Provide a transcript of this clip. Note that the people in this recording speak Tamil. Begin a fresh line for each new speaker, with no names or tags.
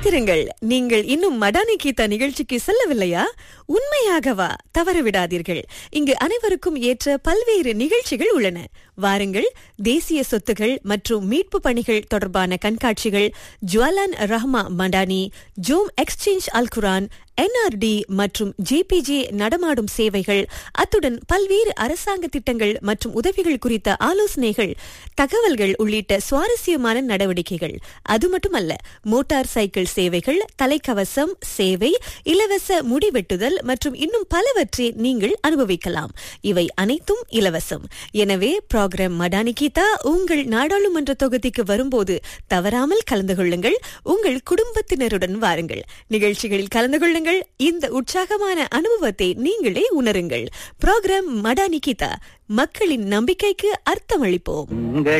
காத்திருங்கள் நீங்கள் இன்னும் மடானி கீதா நிகழ்ச்சிக்கு செல்லவில்லையா உண்மையாகவா தவறவிடாதீர்கள் இங்கு அனைவருக்கும் ஏற்ற பல்வேறு நிகழ்ச்சிகள் உள்ளன வாருங்கள் தேசிய சொத்துகள் மற்றும் மீட்பு பணிகள் தொடர்பான கண்காட்சிகள் ஜுவலான் ரஹ்மா மடானி ஜோம் எக்ஸ்சேஞ்ச் அல் குரான் என்ஆர்டி மற்றும் ஜேபிஜே நடமாடும் சேவைகள் அத்துடன் பல்வேறு அரசாங்க திட்டங்கள் மற்றும் உதவிகள் குறித்த ஆலோசனைகள் தகவல்கள் உள்ளிட்ட சுவாரஸ்யமான நடவடிக்கைகள் அது மட்டுமல்ல மோட்டார் சைக்கிள் சேவைகள் தலைக்கவசம் சேவை இலவச முடிவெட்டுதல் மற்றும் இன்னும் பலவற்றை நீங்கள் அனுபவிக்கலாம் இவை அனைத்தும் இலவசம் எனவே ப்ரோக்ராம் மடானி கீதா உங்கள் நாடாளுமன்ற தொகுதிக்கு வரும்போது தவறாமல் கலந்து கொள்ளுங்கள் உங்கள் குடும்பத்தினருடன் வாருங்கள் நிகழ்ச்சிகளில் கலந்து கொள்ளுங்கள் இந்த உற்சாகமான அனுபவத்தை நீங்களே உணருங்கள் ப்ரோக்ராம் மடானி கீதா மக்களின் நம்பிக்கைக்கு அர்த்தமளிப்போம்
உங்கள்